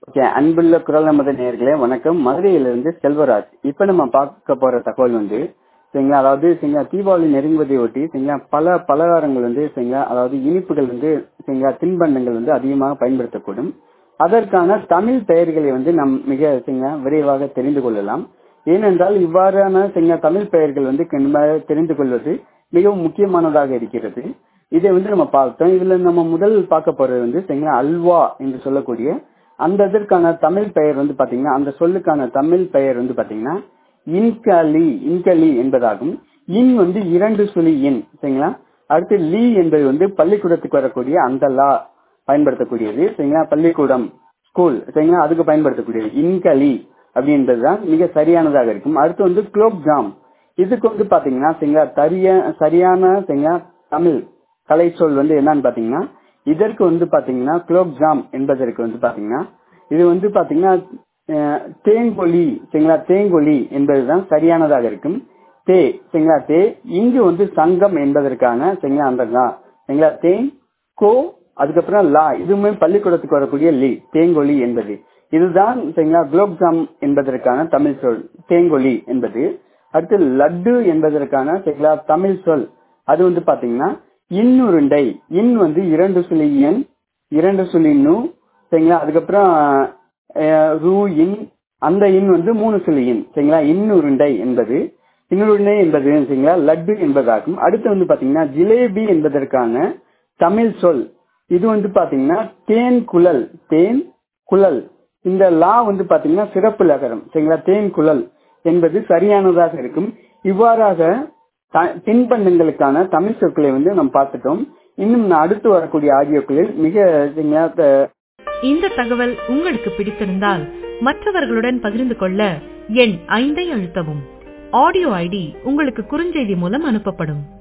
okay அன்புள்ள குரல் நமது நேர்களே வணக்கம் மதுரையிலிருந்து செல்வராஜ் இப்ப நம்ம பார்க்க போற தகவல் வந்து சரிங்களா அதாவது சரிங்களா தீபாவளி நெருங்குவதை ஒட்டி சரிங்களா பல பலகாரங்கள் வந்து சரிங்களா அதாவது இனிப்புகள் வந்து சரிங்களா தின்பண்டங்கள் வந்து அதிகமாக பயன்படுத்தக்கூடும் அதற்கான தமிழ் பெயர்களை வந்து நாம் மிக சரிங்களா விரைவாக தெரிந்து கொள்ளலாம் ஏனென்றால் இவ்வாறான சரிங்களா தமிழ் பெயர்கள் வந்து கண்டிப்பாக தெரிந்து கொள்வது மிகவும் முக்கியமானதாக இருக்கிறது இதை வந்து நம்ம பார்த்தோம் இதுல நம்ம முதல் பார்க்க போறது வந்து சரிங்களா அல்வா என்று சொல்லக்கூடிய அந்த இதற்கான தமிழ் பெயர் வந்து பாத்தீங்கன்னா அந்த சொல்லுக்கான தமிழ் பெயர் வந்து பாத்தீங்கன்னா இன்கலி இன்கலி என்பதாகும் இன் வந்து இரண்டு சுழி இன் சரிங்களா அடுத்து லீ என்பது வந்து பள்ளிக்கூடத்துக்கு வரக்கூடிய அந்த லா பயன்படுத்தக்கூடியது சரிங்களா பள்ளிக்கூடம் ஸ்கூல் சரிங்களா அதுக்கு பயன்படுத்தக்கூடியது இன்கலி அப்படி என்பதுதான் மிக சரியானதாக இருக்கும் அடுத்து வந்து குலோப் ஜாம் இதுக்கு வந்து பாத்தீங்கன்னா சரிங்களா தரிய சரியான சரிங்களா தமிழ் கலை சொல் வந்து என்னன்னு பாத்தீங்கன்னா இதற்கு வந்து பாத்தீங்கன்னா குலோப் ஜாம் என்பதற்கு வந்து பாத்தீங்கன்னா இது வந்து பாத்தீங்கன்னா தேங்கொலி சரிங்களா தேங்கொலி என்பதுதான் சரியானதாக இருக்கும் தே சரிங்களா தே இங்கு வந்து சங்கம் என்பதற்கான சரிங்களா அந்த சரிங்களா தேன் கோ அதுக்கப்புறம் லா இதுவுமே பள்ளிக்கூடத்துக்கு வரக்கூடிய லி தேங்கொலி என்பது இதுதான் சரிங்களா குலோப் ஜாம் என்பதற்கான தமிழ் சொல் தேங்கொலி என்பது அடுத்து லட்டு என்பதற்கான சரிங்களா தமிழ் சொல் அது வந்து பாத்தீங்கன்னா இன்னுருண்டை இன் வந்து இரண்டு சுழி எண் இரண்டு சுழி நு சரிங்களா அதுக்கப்புறம் ரூ இன் அந்த இன் வந்து மூணு சுழி இன் சரிங்களா இன்னுருண்டை என்பது இன்னுருண்டை என்பது சரிங்களா லட்டு என்பதாகும் அடுத்து வந்து பாத்தீங்கன்னா ஜிலேபி என்பதற்கான தமிழ் சொல் இது வந்து பாத்தீங்கன்னா தேன் குழல் தேன் குழல் இந்த லா வந்து பாத்தீங்கன்னா சிறப்பு லகரம் சரிங்களா தேன் குழல் என்பது சரியானதாக இருக்கும் இவ்வாறாக தின்பண்டங்களுக்கான தமிழ் சொற்களை வந்து நம்ம பார்த்துட்டோம் இன்னும் அடுத்து வரக்கூடிய ஆடியோக்களில் மிக இந்த தகவல் உங்களுக்கு பிடித்திருந்தால் மற்றவர்களுடன் பகிர்ந்து கொள்ள எண் ஐந்தை அழுத்தவும் ஆடியோ ஐடி உங்களுக்கு குறுஞ்செய்தி மூலம் அனுப்பப்படும்